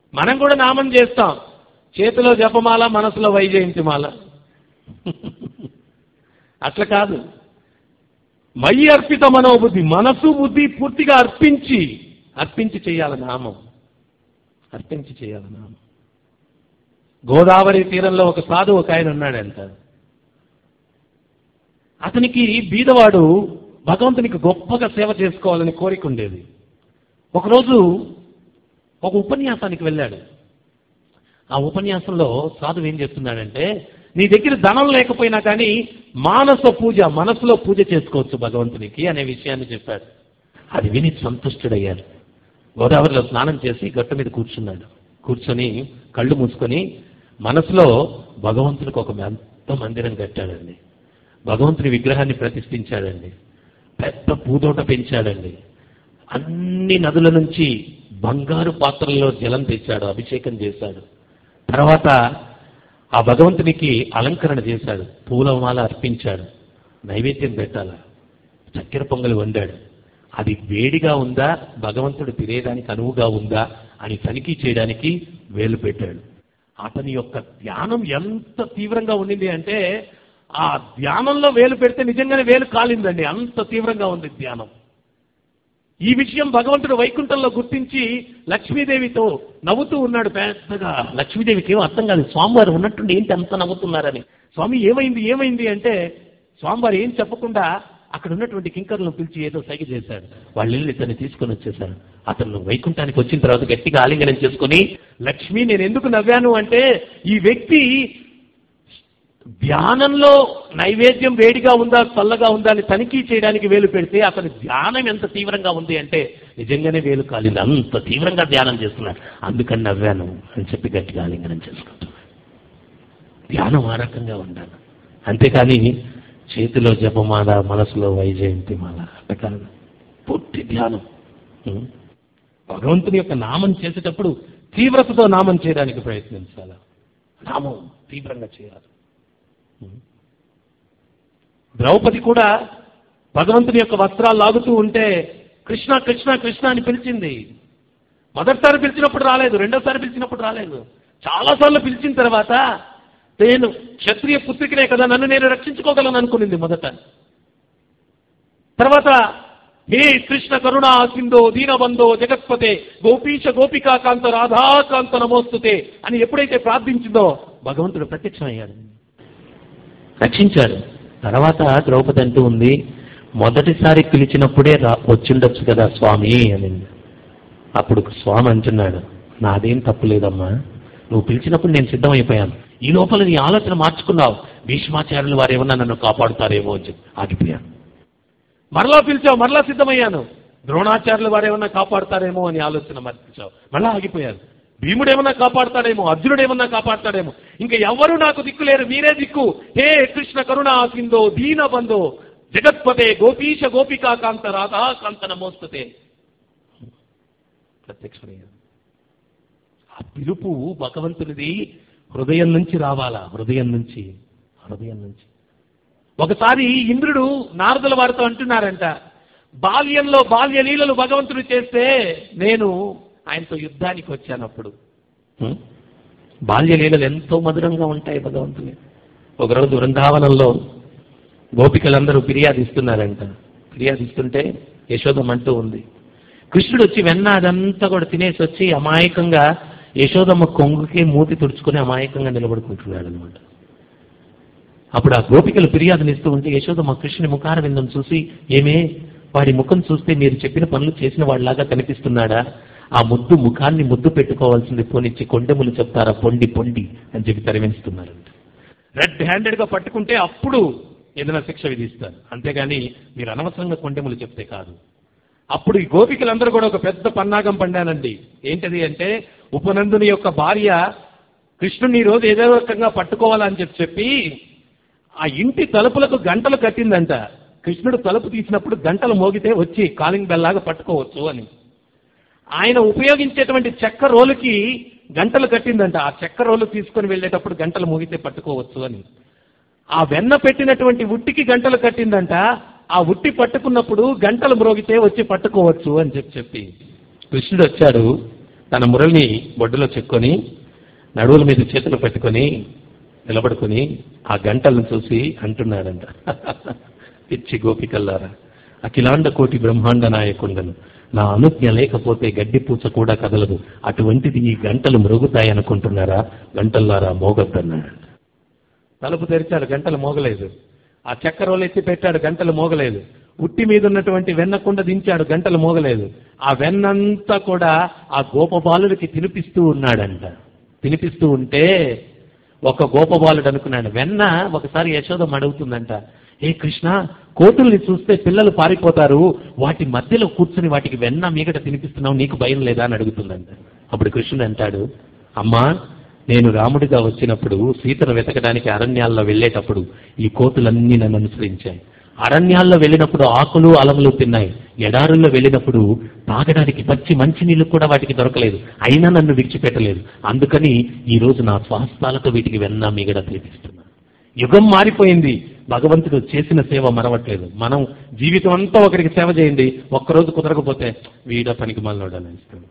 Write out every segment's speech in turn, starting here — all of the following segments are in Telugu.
మనం కూడా నామం చేస్తాం చేతిలో జపమాల మనసులో వైజయంతిమాల అట్లా కాదు మయి అర్పిత మనోబుద్ధి మనసు బుద్ధి పూర్తిగా అర్పించి అర్పించి చేయాలి నామం అర్పించి చేయాలి నామం గోదావరి తీరంలో ఒక సాధు ఒక ఆయన ఉన్నాడంట అతనికి బీదవాడు భగవంతునికి గొప్పగా సేవ చేసుకోవాలని కోరిక ఉండేది ఒకరోజు ఒక ఉపన్యాసానికి వెళ్ళాడు ఆ ఉపన్యాసంలో సాధువు ఏం చెప్తున్నాడంటే నీ దగ్గర ధనం లేకపోయినా కానీ మానస పూజ మనసులో పూజ చేసుకోవచ్చు భగవంతునికి అనే విషయాన్ని చెప్పాడు అది విని సంతుష్టుడయ్యాడు గోదావరిలో స్నానం చేసి గట్టు మీద కూర్చున్నాడు కూర్చొని కళ్ళు మూసుకొని మనసులో భగవంతునికి ఒక పెద్ద మందిరం కట్టాడండి భగవంతుని విగ్రహాన్ని ప్రతిష్ఠించాడండి పెద్ద పూదోట పెంచాడండి అన్ని నదుల నుంచి బంగారు పాత్రల్లో జలం తెచ్చాడు అభిషేకం చేశాడు తర్వాత ఆ భగవంతునికి అలంకరణ చేశాడు పూలమాల అర్పించాడు నైవేద్యం పెట్టాల చక్కెర పొంగలి వండాడు అది వేడిగా ఉందా భగవంతుడు తినేదానికి అనువుగా ఉందా అని తనిఖీ చేయడానికి వేలు పెట్టాడు అతని యొక్క ధ్యానం ఎంత తీవ్రంగా ఉండింది అంటే ఆ ధ్యానంలో వేలు పెడితే నిజంగానే వేలు కాలిందండి అంత తీవ్రంగా ఉంది ధ్యానం ఈ విషయం భగవంతుడు వైకుంఠంలో గుర్తించి లక్ష్మీదేవితో నవ్వుతూ ఉన్నాడు పెద్దగా లక్ష్మీదేవికి ఏం అర్థం కాదు స్వామివారు ఉన్నట్టుండి ఏంటి అంత నవ్వుతున్నారని స్వామి ఏమైంది ఏమైంది అంటే స్వామివారు ఏం చెప్పకుండా అక్కడ ఉన్నటువంటి కింకర్లను పిలిచి ఏదో సైగ చేశాడు వాళ్ళు వెళ్ళి ఇతన్ని తీసుకొని వచ్చేసాడు అతను వైకుంఠానికి వచ్చిన తర్వాత గట్టిగా ఆలింగనం చేసుకుని లక్ష్మి నేను ఎందుకు నవ్వాను అంటే ఈ వ్యక్తి ధ్యానంలో నైవేద్యం వేడిగా ఉందా చల్లగా ఉందా అని తనిఖీ చేయడానికి వేలు పెడితే అతని ధ్యానం ఎంత తీవ్రంగా ఉంది అంటే నిజంగానే వేలు కాలింది అంత తీవ్రంగా ధ్యానం చేస్తున్నాడు అందుకని నవ్వాను అని చెప్పి గట్టిగా ఆలింగనం చేసుకుంటున్నాడు ధ్యానం ఆ రకంగా ఉండాలి అంతేకాని చేతిలో జపమాల మనసులో వైజయంతి మాల అట్ట కాదు పూర్తి ధ్యానం ఉం? భగవంతుని యొక్క నామం చేసేటప్పుడు తీవ్రతతో నామం చేయడానికి ప్రయత్నించాలి నామం తీవ్రంగా చేయాలి ద్రౌపది కూడా భగవంతుని యొక్క వస్త్రాలు లాగుతూ ఉంటే కృష్ణ కృష్ణ కృష్ణ అని పిలిచింది మొదటిసారి పిలిచినప్పుడు రాలేదు రెండోసారి పిలిచినప్పుడు రాలేదు చాలాసార్లు పిలిచిన తర్వాత నేను క్షత్రియ పుత్రికనే కదా నన్ను నేను రక్షించుకోగలను అనుకునింది మొదట తర్వాత హే కృష్ణ కరుణా సింధో దీనబంధో జగత్పతే గోపీశ గోపికాకాంత రాధాకాంత నమోస్తుతే అని ఎప్పుడైతే ప్రార్థించిందో భగవంతుడు ప్రత్యక్షమయ్యాడు రక్షించాడు తర్వాత ద్రౌపది అంటూ ఉంది మొదటిసారి పిలిచినప్పుడే రా వచ్చిండొచ్చు కదా స్వామి అని అప్పుడు స్వామి అంటున్నాడు నాదేం తప్పు లేదమ్మా నువ్వు పిలిచినప్పుడు నేను సిద్ధమైపోయాను ఈ లోపల నీ ఆలోచన మార్చుకున్నావు భీష్మాచార్యులు వారు ఏమన్నా నన్ను కాపాడుతారేమో అని చెప్పి ఆగిపోయాను మరలా పిలిచావు మరలా సిద్ధమయ్యాను ద్రోణాచార్యులు వారు ఏమన్నా కాపాడుతారేమో అని ఆలోచన మర్పించావు మరలా ఆగిపోయాను భీముడు ఏమన్నా కాపాడుతాడేమో అర్జునుడు ఏమన్నా కాపాడుతాడేమో ఇంకా ఎవరు నాకు దిక్కు లేరు మీరే దిక్కు హే కృష్ణ కరుణా సింధో దీన బంధో జగత్పతే గోపీశ గోపికా కాంత రాధా కాంత నమోస్తుతే ప్రత్యక్షమయ్యాను ఆ పిలుపు భగవంతునిది హృదయం నుంచి రావాలా హృదయం నుంచి హృదయం నుంచి ఒకసారి ఇంద్రుడు నారదుల వారితో అంటున్నారంట బాల్యంలో బాల్య లీలలు భగవంతుడు చేస్తే నేను ఆయనతో యుద్ధానికి వచ్చాను అప్పుడు హ్మ్? బాల్య లీలలు ఎంతో మధురంగా ఉంటాయి భగవంతుని ఒకరోజు బృందావనంలో గోపికలందరూ ఫిర్యాదు ఇస్తున్నారంట ఫిర్యాదు ఇస్తుంటే యశోదం అంటూ ఉంది కృష్ణుడు వచ్చి వెన్న అదంతా కూడా తినేసి వచ్చి అమాయకంగా యశోదమ్మ కొంగుకి మూతి తుడుచుకుని అమాయకంగా నిలబడుకుంటున్నాడు అనమాట అప్పుడు ఆ గోపికలు ఫిర్యాదునిస్తూ ఉంటే యశోదమ్మ కృష్ణుని ముఖార విందం చూసి ఏమే వాడి ముఖం చూస్తే మీరు చెప్పిన పనులు చేసిన వాళ్ళలాగా కనిపిస్తున్నాడా ఆ ముద్దు ముఖాన్ని ముద్దు పెట్టుకోవాల్సింది పోనిచ్చి కొండెములు చెప్తారా పొండి పొండి అని చెప్పి తరిమిస్తున్నారంట రెడ్ హ్యాండెడ్ గా పట్టుకుంటే అప్పుడు ఏదైనా శిక్ష విధిస్తారు అంతేగాని మీరు అనవసరంగా కొండెములు చెప్తే కాదు అప్పుడు ఈ గోపికలందరూ కూడా ఒక పెద్ద పన్నాగం పండానండి ఏంటది అంటే ఉపనందుని యొక్క భార్య కృష్ణుని ఈ రోజు ఏదో రకంగా పట్టుకోవాలని చెప్పి చెప్పి ఆ ఇంటి తలుపులకు గంటలు కట్టిందంట కృష్ణుడు తలుపు తీసినప్పుడు గంటలు మోగితే వచ్చి కాలింగ్ బెల్ లాగా పట్టుకోవచ్చు అని ఆయన ఉపయోగించేటువంటి చెక్క రోలుకి గంటలు కట్టిందంట ఆ చెక్క రోలు తీసుకొని వెళ్ళేటప్పుడు గంటలు మోగితే పట్టుకోవచ్చు అని ఆ వెన్న పెట్టినటువంటి ఉట్టికి గంటలు కట్టిందంట ఆ ఉట్టి పట్టుకున్నప్పుడు గంటలు మ్రోగితే వచ్చి పట్టుకోవచ్చు అని చెప్పి చెప్పి కృష్ణుడు వచ్చాడు తన మురళిని బొడ్డులో చెక్కొని నడువుల మీద చేతులు పెట్టుకొని నిలబడుకొని ఆ గంటలను చూసి అంటున్నాడంట పిచ్చి గోపికల్లారా అఖిలాండ కోటి బ్రహ్మాండ నాయకుండను నా అనుజ్ఞ లేకపోతే గడ్డి పూచ కూడా కదలదు అటువంటిది ఈ గంటలు మరుగుతాయి అనుకుంటున్నారా గంటల్లారా మోగొద్దన్నాడు తలుపు తెరిచాడు గంటలు మోగలేదు ఆ చక్కెరలు ఎత్తి పెట్టాడు గంటలు మోగలేదు ఉట్టి మీద ఉన్నటువంటి వెన్న కుండ దించాడు గంటలు మోగలేదు ఆ వెన్నంతా కూడా ఆ గోపబాలుడికి తినిపిస్తూ ఉన్నాడంట తినిపిస్తూ ఉంటే ఒక గోపబాలుడు అనుకున్నాడు వెన్న ఒకసారి యశోదం అడుగుతుందంట ఏ కృష్ణ కోతుల్ని చూస్తే పిల్లలు పారిపోతారు వాటి మధ్యలో కూర్చుని వాటికి వెన్న మీగట తినిపిస్తున్నావు నీకు భయం లేదా అని అడుగుతుందంట అప్పుడు కృష్ణుడు అంటాడు అమ్మా నేను రాముడిగా వచ్చినప్పుడు సీతను వెతకడానికి అరణ్యాల్లో వెళ్ళేటప్పుడు ఈ కోతులన్నీ నన్ను అనుసరించాయి అరణ్యాల్లో వెళ్ళినప్పుడు ఆకులు అలములు తిన్నాయి ఎడారుల్లో వెళ్ళినప్పుడు తాగడానికి పచ్చి మంచినీళ్ళు కూడా వాటికి దొరకలేదు అయినా నన్ను విడిచిపెట్టలేదు అందుకని ఈ రోజు నా స్వాస్థాలతో వీటికి వెన్న మిగడ తినిపిస్తున్నాను యుగం మారిపోయింది భగవంతుడు చేసిన సేవ మరవట్లేదు మనం జీవితం అంతా ఒకరికి సేవ చేయండి ఒక్కరోజు కుదరకపోతే వీడ పనికి మళ్ళీ ఇస్తాడు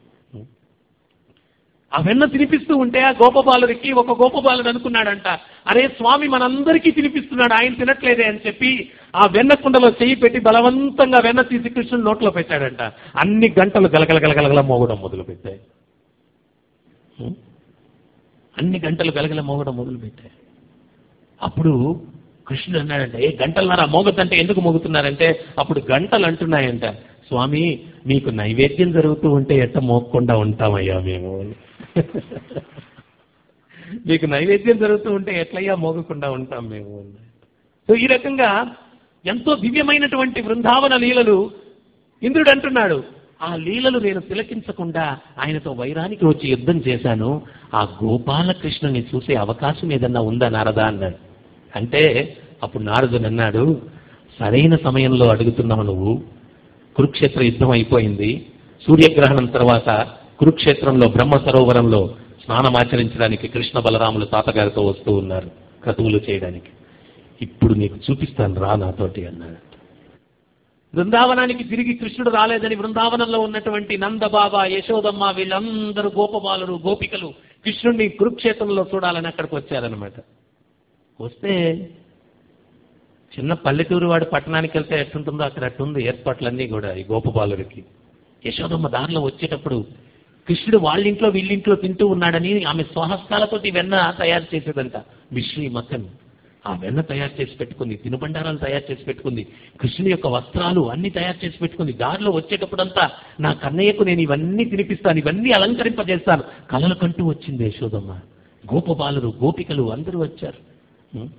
ఆ వెన్న తినిపిస్తూ ఉంటే ఆ గోపబాలుడికి ఒక గోపబాలుడు అనుకున్నాడంట అరే స్వామి మనందరికీ తినిపిస్తున్నాడు ఆయన తినట్లేదే అని చెప్పి ఆ వెన్న కుండలో చెయ్యి పెట్టి బలవంతంగా వెన్న తీసి కృష్ణుడు నోట్లో పెట్టాడంట అన్ని గంటలు గలగల గలగలగల మోగడం మొదలు పెట్టాయి ఉం? అన్ని గంటలు గలగల మోగడం మొదలు పెట్టాయి అప్పుడు కృష్ణుడు అన్నాడంటే ఏ గంటలన్నారా మోగద్దంటే ఎందుకు మోగుతున్నారంటే అప్పుడు గంటలు అంటున్నాయంట స్వామి మీకు నైవేద్యం జరుగుతూ ఉంటే ఎట్ట మోగకుండా ఉంటామయ్యా మేము అని. మీకు నైవేద్యం జరుగుతూ ఉంటే ఎట్లయ్యా మోగకుండా ఉంటాం మేము అని. సో ఈ రకంగా ఎంతో దివ్యమైనటువంటి బృందావన లీలలు ఇంద్రుడు అంటున్నాడు ఆ లీలలు నేను తిలకించకుండా ఆయనతో వైరానికి వచ్చి యుద్ధం చేశాను ఆ గోపాలకృష్ణుని చూసే అవకాశం ఏదన్నా ఉందా నారదా అన్నాడు అంటే అప్పుడు నారదుడు అన్నాడు సరైన సమయంలో అడుగుతున్నావు నువ్వు కురుక్షేత్ర యుద్ధం అయిపోయింది సూర్యగ్రహణం తర్వాత కురుక్షేత్రంలో బ్రహ్మ సరోవరంలో స్నానమాచరించడానికి కృష్ణ బలరాములు తాతగారితో వస్తూ ఉన్నారు క్రతువులు చేయడానికి ఇప్పుడు నీకు చూపిస్తాను రా నాతోటి అన్నాడు బృందావనానికి తిరిగి కృష్ణుడు రాలేదని బృందావనంలో ఉన్నటువంటి నందబాబా యశోదమ్మ వీళ్ళందరూ గోపబాలుడు గోపికలు కృష్ణుడిని కురుక్షేత్రంలో చూడాలని అక్కడికి వచ్చారనమాట వస్తే చిన్న పల్లెటూరు వాడు పట్టణానికి వెళ్తే ఎట్టుంటుందో అక్కడ అట్టుంది ఏర్పాట్లన్నీ కూడా ఈ గోపబాలుడికి యశోదమ్మ దారిలో వచ్చేటప్పుడు కృష్ణుడు వాళ్ళ ఇంట్లో వీళ్ళింట్లో తింటూ ఉన్నాడని ఆమె స్వహస్తాలతోటి వెన్న తయారు చేసేదంట మిశ్రీ మక్కన్ ఆ వెన్న తయారు చేసి పెట్టుకుంది తినుబండారాలు తయారు చేసి పెట్టుకుంది కృష్ణుని యొక్క వస్త్రాలు అన్ని తయారు చేసి పెట్టుకుంది దారిలో వచ్చేటప్పుడంతా నా కన్నయ్యకు నేను ఇవన్నీ తినిపిస్తాను ఇవన్నీ అలంకరింపజేస్తాను కలలు కంటూ వచ్చింది యశోదమ్మ గోపబాలురు గోపికలు అందరూ వచ్చారు ఉం?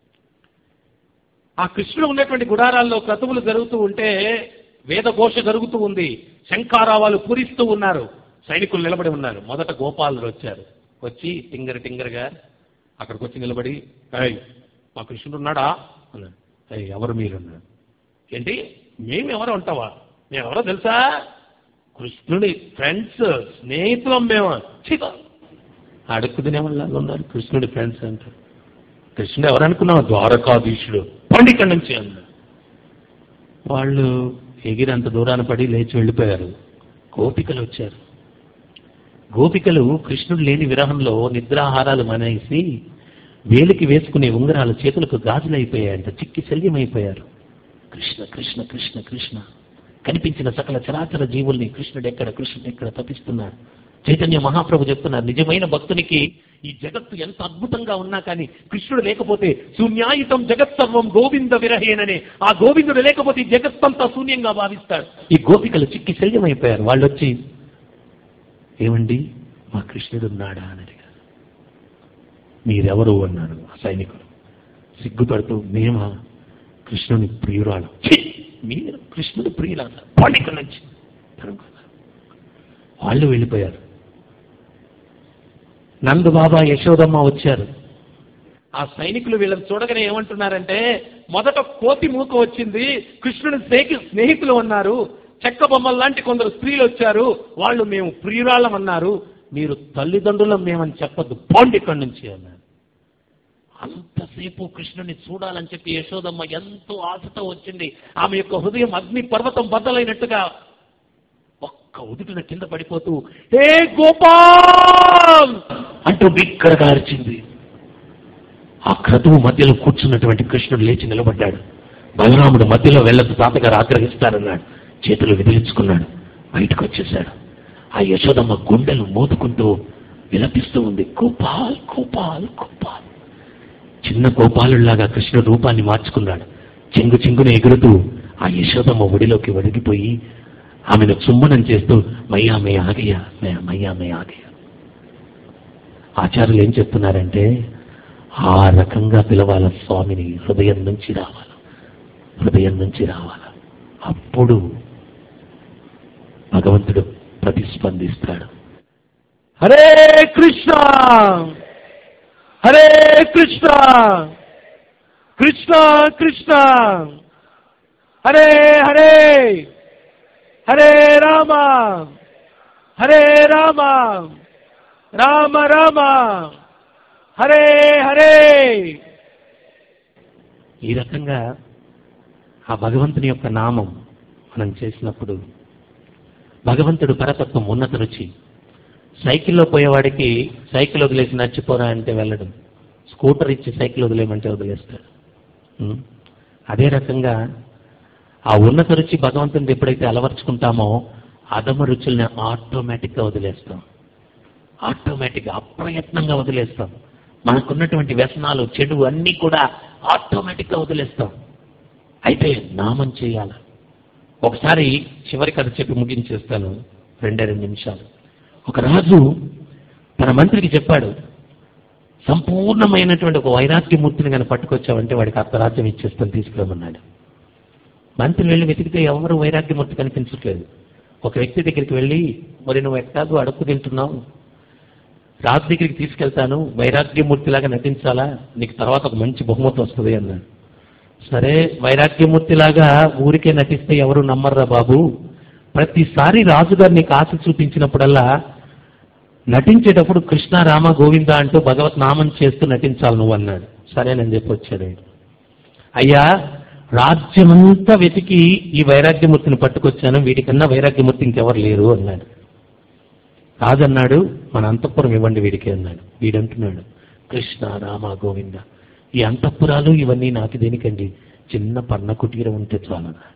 ఆ కృష్ణుడు ఉన్నటువంటి గుడారాల్లో క్రతువులు జరుగుతూ ఉంటే వేదఘోష జరుగుతూ ఉంది శంఖారావాలు పూరిస్తూ ఉన్నారు సైనికులు నిలబడి ఉన్నారు మొదట గోపాలుడు వచ్చారు వచ్చి టింగర్ టింగర్గా అక్కడికి వచ్చి నిలబడి "ఏయ్, మా కృష్ణుడు ఉన్నాడా అన్నాడు "ఏయ్, ఎవరు మీరు అన్నాడు ఏంటి మేము ఎవరు ఉంటావా మేము ఎవరో తెలుసా కృష్ణుడి ఫ్రెండ్స్ స్నేహితులం మేము చీత అడుక్కు తినేవాళ్ళు ఉన్నారు కృష్ణుడి ఫ్రెండ్స్ అంటారు కృష్ణుడు ఎవరనుకున్నావు ద్వారకాధీశుడు పండి ఇక్కడి నుంచి అన్నాడు వాళ్ళు ఎగిరి అంత దూరాన పడి లేచి వెళ్ళిపోయారు గోపికలు వచ్చారు గోపికలు కృష్ణుడు లేని విరహంలో నిద్రాహారాలు మానేసి వేలికి వేసుకునే ఉంగరాలు చేతులకు గాజులైపోయాయంట చిక్కి శల్యమైపోయారు కృష్ణ కృష్ణ కృష్ణ కృష్ణ కనిపించిన సకల చరాచర జీవుల్ని కృష్ణుడు ఎక్కడ కృష్ణుడు ఎక్కడ తప్పిస్తున్నారు చైతన్య మహాప్రభు చెప్తున్నారు నిజమైన భక్తునికి ఈ జగత్తు ఎంత అద్భుతంగా ఉన్నా కానీ కృష్ణుడు లేకపోతే శూన్యాయుతం జగత్ సర్వం గోవింద విరహేననే ఆ గోవిందుడు లేకపోతే ఈ జగత్తంతా శూన్యంగా భావిస్తాడు ఈ గోపికలు చిక్కి శల్యమైపోయారు వాళ్ళు వచ్చి ఏమండి మా కృష్ణుడు ఉన్నాడా అని అడిగారు మీరెవరు అన్నాడు ఆ సైనికుడు సిగ్గుపడుతూ మేమా కృష్ణుని ప్రియురాలు ఛీ! మీరు కృష్ణుడు ప్రియురాలు పండిక నుంచి వాళ్ళు వెళ్ళిపోయారు నందు బాబా యశోదమ్మ వచ్చారు ఆ సైనికులు వీళ్ళని చూడగానే ఏమంటున్నారంటే మొదట కోతి మూక వచ్చింది కృష్ణుని స్నేహి స్నేహితులు అన్నారు చెక్క బొమ్మల లాంటి కొందరు స్త్రీలు వచ్చారు వాళ్ళు మేము ప్రియురాళ్ళం అన్నారు మీరు తల్లిదండ్రులం మేమని చెప్పొద్దు పోండి ఇక్కడి నుంచి అన్నారు అంతసేపు కృష్ణుని చూడాలని చెప్పి యశోదమ్మ ఎంతో ఆశతో వచ్చింది ఆమె యొక్క హృదయం అగ్ని పర్వతం బద్దలైనట్టుగా ఒక్క ఒక్క ఉదుటిన కింద పడిపోతూ హే గోపాల్ అంటూ బిక్కరగా అరిచింది ఆ క్రతువు మధ్యలో కూర్చున్నటువంటి కృష్ణుడు లేచి నిలబడ్డాడు బలరాముడు మధ్యలో వెళ్ళదు తాతగారు ఆగ్రహిస్తారన్నాడు చేతులు విదిలించుకున్నాడు బయటకు వచ్చేశాడు ఆ యశోదమ్మ గుండెలు మోదుకుంటూ విలపిస్తూ ఉంది గోపాల్ గోపాల్ గోపాల్ చిన్న గోపాలులాగా కృష్ణుడు రూపాన్ని మార్చుకున్నాడు చెంగు చెంగున ఎగురుతూ ఆ యశోదమ్మ ఒడిలోకి ఒడిగిపోయి ఆమెను చుమ్మనం చేస్తూ మయ్యా మే ఆగయ్యా మే మయ్యా మే ఆగయ్యా ఆచార్యులు ఏం చెప్తున్నారంటే ఆ రకంగా పిలవాల స్వామిని హృదయం నుంచి రావాల హృదయం నుంచి రావాల అప్పుడు భగవంతుడు ప్రతిస్పందిస్తాడు హరే కృష్ణ హరే కృష్ణ కృష్ణ కృష్ణ హరే హరే హరే రామ హరే రామ రామ రామ హరే హరే ఈ రకంగా ఆ భగవంతుని యొక్క నామం మనం చేసినప్పుడు భగవంతుడు పరతత్వం ఉన్నత రుచి సైకిల్లో పోయేవాడికి సైకిల్ వదిలేసి నచ్చిపోరా అంటే వెళ్ళడం స్కూటర్ ఇచ్చి సైకిల్ వదిలేయమంటే వదిలేస్తాడు ఉం? అదే రకంగా ఆ ఉన్నత రుచి భగవంతుని ఎప్పుడైతే అలవర్చుకుంటామో అధమ రుచుల్ని ఆటోమేటిక్గా వదిలేస్తాం ఆటోమేటిక్గా అప్రయత్నంగా వదిలేస్తాం మనకున్నటువంటి వ్యసనాలు చెడు అన్నీ కూడా ఆటోమేటిక్గా వదిలేస్తాం అయితే నామం చేయాలి ఒకసారి చివరి కథ చెప్పి ముగించేస్తాను రెండే రెండు నిమిషాలు ఒక రాజు తన మంత్రికి చెప్పాడు సంపూర్ణమైనటువంటి ఒక వైరాగ్యమూర్తిని కానీ పట్టుకొచ్చావంటే వాడికి అర్ధరాజ్యం ఇచ్చేస్తాను తీసుకురామన్నాడు మంత్రి వెళ్ళి వెతికితే ఎవరు వైరాగ్యమూర్తి కనిపించట్లేదు ఒక వ్యక్తి దగ్గరికి వెళ్ళి మరి నువ్వు ఎట్లాగో అడుక్కు తింటున్నావు రాజు దగ్గరికి తీసుకెళ్తాను వైరాగ్యమూర్తిలాగా నటించాలా నీకు తర్వాత ఒక మంచి బహుమతి వస్తుంది అన్నాడు సరే వైరాగ్యమూర్తిలాగా ఊరికే నటిస్తే ఎవరు నమ్మర్రా బాబు ప్రతిసారి రాజుగారు నీకు ఆశ చూపించినప్పుడల్లా నటించేటప్పుడు కృష్ణ రామ గోవింద అంటూ భగవత్ నామం చేస్తూ నటించాలి నువ్వు అన్నాడు సరేనని చెప్పి వచ్చాడు ఆయన. అయ్యా రాజ్యమంతా వెతికి ఈ వైరాగ్యమూర్తిని పట్టుకొచ్చాను వీటికన్నా వైరాగ్యమూర్తి ఇంకెవరు లేరు అన్నాడు రాజు అన్నాడు మన అంతఃపురం ఇవ్వండి వీడికి అన్నాడు వీడంటున్నాడు కృష్ణ రామ గోవింద ఈ అంతఃపురాలు ఇవన్నీ నాకు దేనికండి చిన్న పర్ణ కుటీరం ఉంటే చాలన్నాడు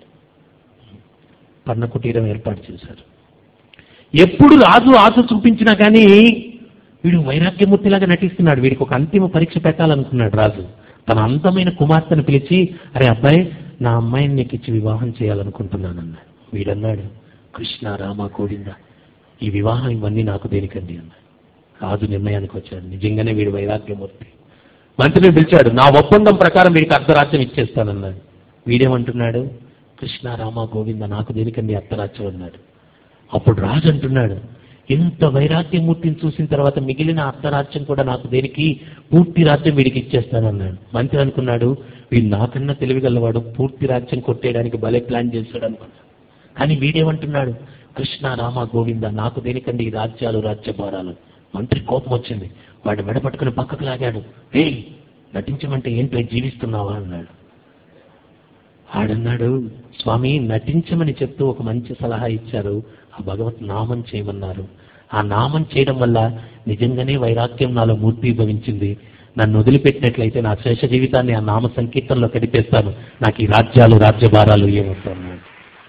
పర్ణ కుటీరం ఏర్పాటు చేశారు ఎప్పుడు రాజు ఆశ చూపించినా కానీ వీడు వైరాగ్యమూర్తిలాగా నటిస్తున్నాడు వీడికి ఒక అంతిమ పరీక్ష పెట్టాలనుకున్నాడు రాజు తన అందమైన కుమార్తెను పిలిచి అరే అబ్బాయి నా అమ్మాయిని నీకు ఇచ్చి వివాహం చేయాలనుకుంటున్నానన్నాడు వీడన్నాడు కృష్ణ రామ గోవింద ఈ వివాహం ఇవన్నీ నాకు దేనికండి అన్నాడు రాజు నిర్ణయానికి వచ్చాడు నిజంగానే వీడు వైరాగ్యమూర్తి మంత్రిని పిలిచాడు నా ఒప్పందం ప్రకారం వీడికి అర్ధరాజ్యం ఇచ్చేస్తానన్నాడు వీడేమంటున్నాడు కృష్ణ రామ గోవింద నాకు దేనికండి అర్ధరాజ్యం అన్నాడు అప్పుడు రాజు అంటున్నాడు ఇంత వైరాగ్యమూర్తిని చూసిన తర్వాత మిగిలిన అర్ధరాజ్యం కూడా నాకు దేనికి పూర్తి రాజ్యం వీడికి ఇచ్చేస్తానన్నాడు మంత్రి అనుకున్నాడు వీడు నాకన్నా తెలివిగలవాడు పూర్తి రాజ్యం కొట్టేయడానికి భలే ప్లాన్ చేశాడు అనుకున్నాడు కానీ వీడేమంటున్నాడు కృష్ణ రామ గోవింద నాకు దేనికండి ఈ రాజ్యాలు రాజ్యభారాలు మంత్రి కోపం వచ్చింది వాడు మెడ పట్టుకుని పక్కకు లాగాడు ఏ నటించమంటే ఏంటో జీవిస్తున్నావా అన్నాడు ఆడన్నాడు స్వామి నటించమని చెప్తూ ఒక మంచి సలహా ఇచ్చారు ఆ భగవత్ నామం చేయమన్నారు ఆ నామం చేయడం వల్ల నిజంగానే వైరాగ్యం నాలో మూర్తిభవించింది నన్ను వదిలిపెట్టినట్లయితే నా శేష జీవితాన్ని ఆ నామ సంకీర్తనలో కడిపేస్తాను నాకు ఈ రాజ్యాలు రాజ్యభారాలు ఏమవుతున్నాడు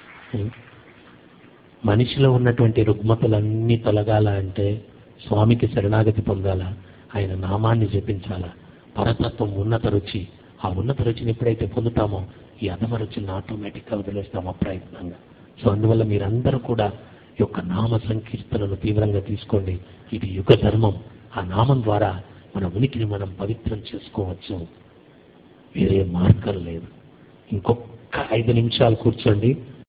మనిషిలో ఉన్నటువంటి రుగ్మతలన్నీ తొలగాల అంటే స్వామికి శరణాగతి పొందాలా ఆయన నామాన్ని జపించాలా పరతత్వం ఉన్నత రుచి ఆ ఉన్నత రుచిని ఎప్పుడైతే పొందుతామో ఈ అధమ రుచిని ఆటోమేటిక్గా వదిలేస్తాం అప్రయత్నంగా సో అందువల్ల మీరందరూ కూడా ఈ యొక్క నామ సంకీర్తనను తీవ్రంగా తీసుకోండి ఇది యుగ ధర్మం ఆ నామం ద్వారా మన ఉనికిని మనం పవిత్రం చేసుకోవచ్చు వేరే మార్గం లేదు ఇంకొక ఐదు నిమిషాలు కూర్చోండి